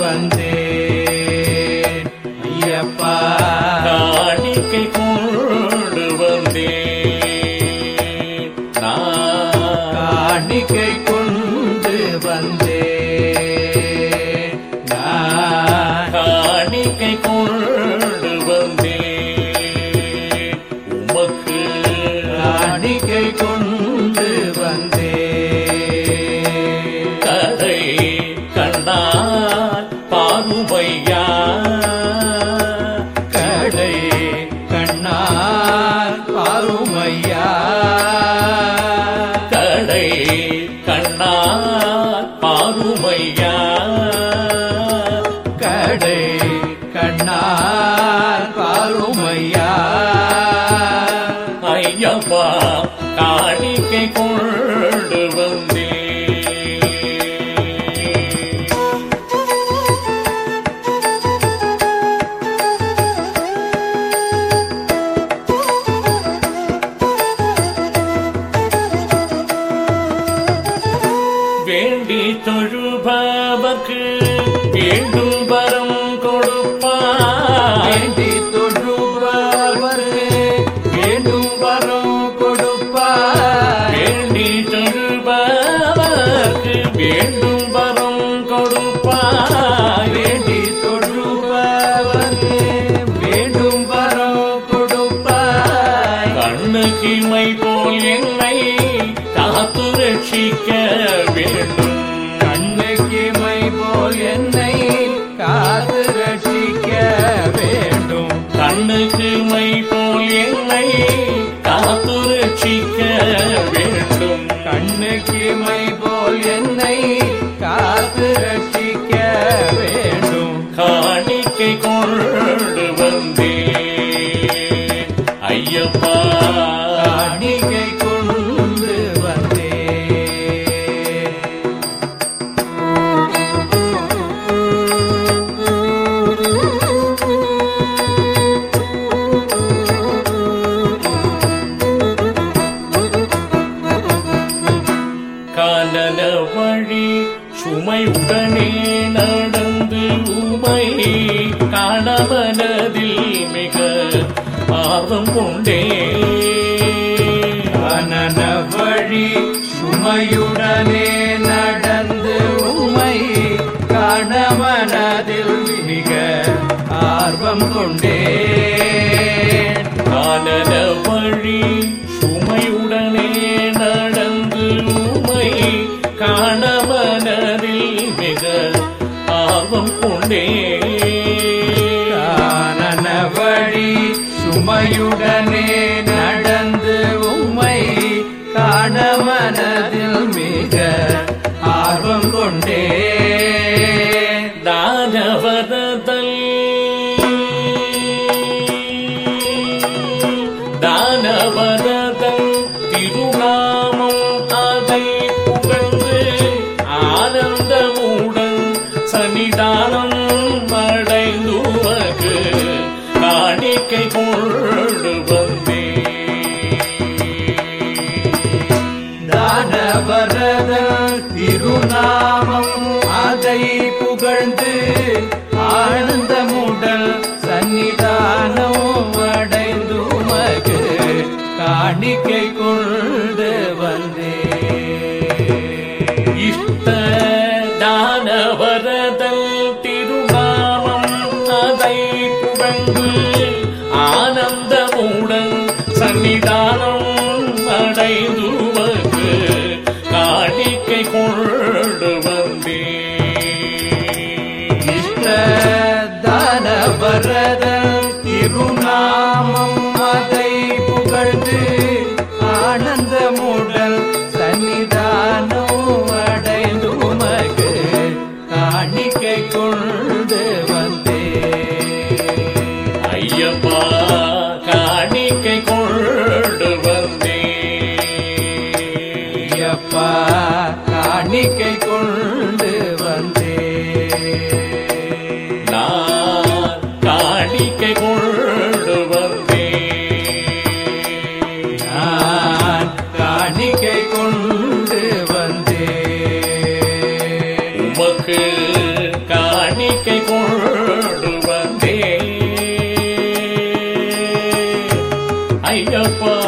வந்தேன் ஐயப்பா காணிக்கை கொண்டு வந்தேன் நான் காணிக்கை கொண்டு வந்தேன் நான் காணிக்கை கொண்டு வந்தேன் உமக்கு காணிக்கை கொண்டு வந்தேன் கதை கண்டால் பாருமையா கடை கண்ணால் பாருமையா கடை கண்ணால் பாருமையா கடை கண்ணால் பாருமையா ஐயப்பா காணிக்கை கொண்டு வந்தேன் வேண்டி தொழுபவர்க்கு வேண்டும் வரம் கொடுப்பார் வேண்டி தொழுபவரே வேண்டும் வரம் கொடுப்பார் வேண்டி தொழுபவர்க்கு வேண்டும் வரம் கொடுப்பார் வேண்டி தொழுபவரே வேண்டும் வரம் கொடுப்பார் கண்ணுக்கிமை போல் என்னை காத்து ரட்சிக்க வேண்டும் கண்ணுக்கிமை போல் என்னை காத்து ரட்சிக்க வேண்டும் கண்ணுக்கிமை போல் என்னை காத்து ரட்சிக்க வேண்டும் கண்ணுக்கிமை போல் என்னை காத்து ரட்சிக்க வேண்டும் காணிக்கை கொண்டு வந்தேன் ஐயப்பா காணிக்கை கொண்டு வந்தேன் காலல வழி சுமை உடனே நடந்து உமை காணவனதில் மிக ஆர்வம் கொண்டே கனன வழி சுமையுடனே நடந்து உமை காணமனதில் மிக ஆர்வம் கொண்டேன் காலல வழி சுமையுடனே நடந்து உமை காணவனதில் மிக ஆர்வம் கொண்டே கானன வழி சுமையுடனே நடந்து உம்மை காண மனதில் மிக ஆர்வம் கொண்டே தானவரதல் தானவரதல் திருநாமம் அதை புகழ்ந்து ஆனந்தமுடன் சன்னிதானம் அடைந்துவகு காணிக்கை கொண்டு வந்தேன் தானவரத திருநாமம் அதை புகழ்ந்து ஆனந்தமுடல் சன்னிதானம் அடைந்து உமக்கு காணிக்கை கொண்டு வந்தே இஷ்ட தானவரதல் திருநாமம் அதை புகழ்ந்து ஆனந்தமுடன் சன்னிதானம் அடைந்துவக்கு காணிக்கை கொண்டு வந்தேன் இஷ்ட தானவரத திருநாமம் அதை புகழ்ந்து ஆனந்தமுடல் சன்னிதானம் அடைந்து உமக்கு காணிக்கை கொண்டு வந்தே ஐயப்பா காணிக்கை கொண்டு வந்தேன் ஐயப்பா காணிக்கை கொண்டு வந்தே நான் காணிக்கை கொண்டு வந்தேன் நான் காணிக்கை கொண்டு வந்தே உமக்கு காணி காணிக்கை கொண்டு வந்தேன் ஐயப்பா